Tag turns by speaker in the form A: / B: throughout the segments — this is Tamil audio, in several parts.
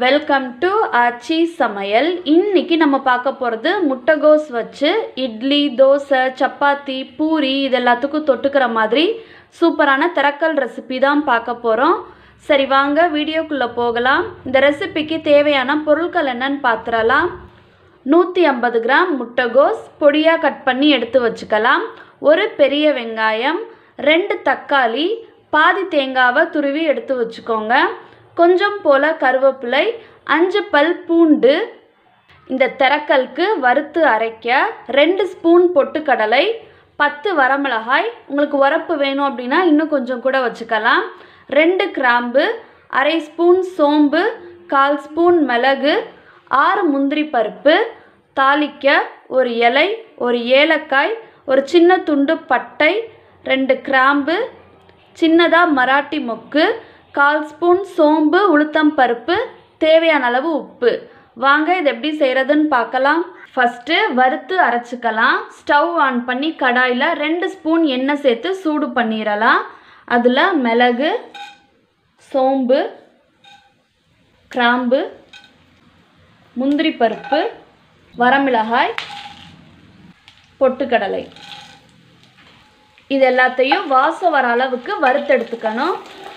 A: வெல்கம் டு ஆச்சி சமையல் இன்னைக்கு நம்ம பார்க்க போகிறது முட்டைகோஸ் வச்சு இட்லி தோசை சப்பாத்தி பூரி இது எல்லாத்துக்கும் தொட்டுக்கிற மாதிரி சூப்பரான திரக்கல் ரெசிபி தான் பார்க்க போகிறோம் சரி வாங்க வீடியோக்குள்ளே போகலாம் இந்த ரெசிபிக்கு தேவையான பொருட்கள் என்னன்னு பார்த்துடலாம் நூற்றி ஐம்பது கிராம் முட்டைகோஸ் பொடியாக கட் பண்ணி எடுத்து வச்சுக்கலாம் ஒரு பெரிய வெங்காயம் ரெண்டு தக்காளி பாதி தேங்காவை துருவி எடுத்து வச்சுக்கோங்க கொஞ்சம் போல் கருவேப்பிலை அஞ்சு பல் பூண்டு இந்த திரக்கலுக்கு வறுத்து அரைக்க ரெண்டு ஸ்பூன் பொட்டுக்கடலை பத்து வரமிளகாய் உங்களுக்கு உரப்பு வேணும் அப்படின்னா இன்னும் கொஞ்சம் கூட வச்சுக்கலாம் ரெண்டு கிராம்பு அரை ஸ்பூன் சோம்பு கால் ஸ்பூன் மிளகு ஆறு முந்திரி பருப்பு தாளிக்க ஒரு இலை ஒரு ஏலக்காய் ஒரு சின்ன துண்டு பட்டை ரெண்டு கிராம்பு சின்னதாக மராட்டி மொக்கு கால் ஸ்பூன் சோம்பு உளுத்தம் பருப்பு தேவையான அளவு உப்பு வாங்க இது எப்படி செய்கிறதுன்னு பார்க்கலாம் ஃபஸ்ட்டு வறுத்து அரைச்சிக்கலாம் ஸ்டவ் ஆன் பண்ணி கடாயில் ரெண்டு ஸ்பூன் எண்ணெய் சேர்த்து சூடு பண்ணிடலாம் அதில் மிளகு சோம்பு கிராம்பு முந்திரி பருப்பு வரமிளகாய் பொட்டுக்கடலை இது எல்லாத்தையும் வாசம் வர அளவுக்கு வறுத்தெடுத்துக்கணும்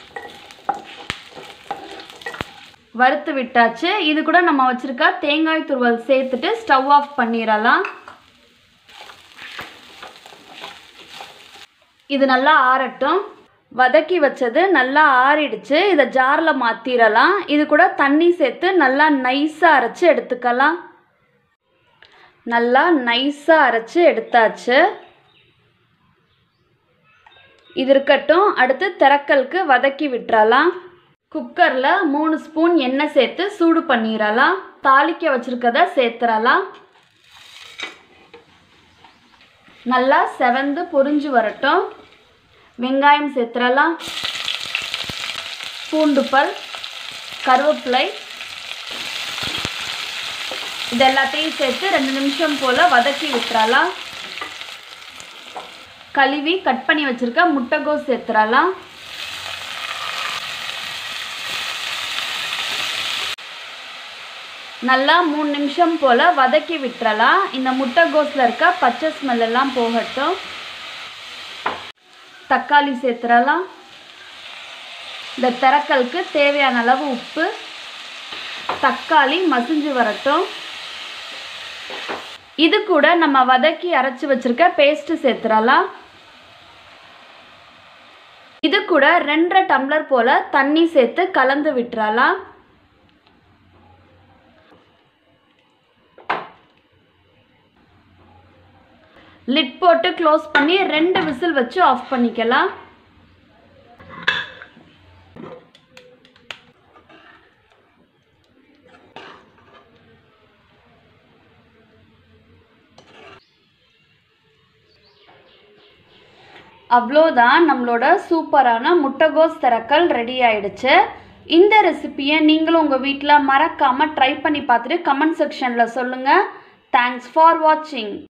A: வறுத்து விட்டாச்சு இது கூட நம்ம வச்சுருக்க தேங்காய் துருவல் சேர்த்துட்டு ஸ்டவ் ஆஃப் பண்ணிடலாம் இது நல்லா ஆறட்டும் வதக்கி வச்சது நல்லா ஆறிடுச்சு இதை ஜாரில் மாற்றிடலாம் இது கூட தண்ணி சேர்த்து நல்லா நைஸாக அரைச்சி எடுத்துக்கலாம் நல்லா நைஸாக அரைச்சி எடுத்தாச்சு இது இருக்கட்டும் அடுத்து திரக்கலுக்கு வதக்கி விட்டுறலாம் குக்கரில் மூணு ஸ்பூன் எண்ணெய் சேர்த்து சூடு பண்ணிடலாம் தாளிக்க வச்சுருக்கத சேர்த்துறலாம் நல்லா செவந்து பொரிஞ்சு வரட்டும் வெங்காயம் சேர்த்துறலாம் பூண்டு பல் கருவேப்பிலை இது எல்லாத்தையும் சேர்த்து ரெண்டு நிமிஷம் போல் வதக்கி விட்டுறலாம் கழுவி கட் பண்ணி வச்சுருக்க முட்டைகோஸ் சேர்த்துறலாம் நல்லா மூணு நிமிஷம் போல் வதக்கி விட்டுறலாம் இந்த முட்டைகோஸில் இருக்க பச்சை ஸ்மெல் எல்லாம் போகட்டும் தக்காளி சேர்த்துறலாம் இந்த திரக்கலுக்கு தேவையான அளவு உப்பு தக்காளி மசிஞ்சு வரட்டும் இது கூட நம்ம வதக்கி அரைச்சி வச்சுருக்க பேஸ்ட்டு சேர்த்துறலாம் இது கூட ரெண்டரை டம்ளர் போல் தண்ணி சேர்த்து கலந்து விட்டுறலாம் லிட் போட்டு க்ளோஸ் பண்ணி ரெண்டு விசில் வச்சு ஆஃப் பண்ணிக்கலாம் அவ்வளோதான் நம்மளோட சூப்பரான முட்டைகோஸ் திரக்கல் ரெடி ஆயிடுச்சு இந்த ரெசிப்பியை நீங்களும் உங்கள் வீட்டில் மறக்காமல் ட்ரை பண்ணி பார்த்துட்டு கமெண்ட் செக்ஷனில் சொல்லுங்கள் தேங்க்ஸ் ஃபார் வாட்சிங்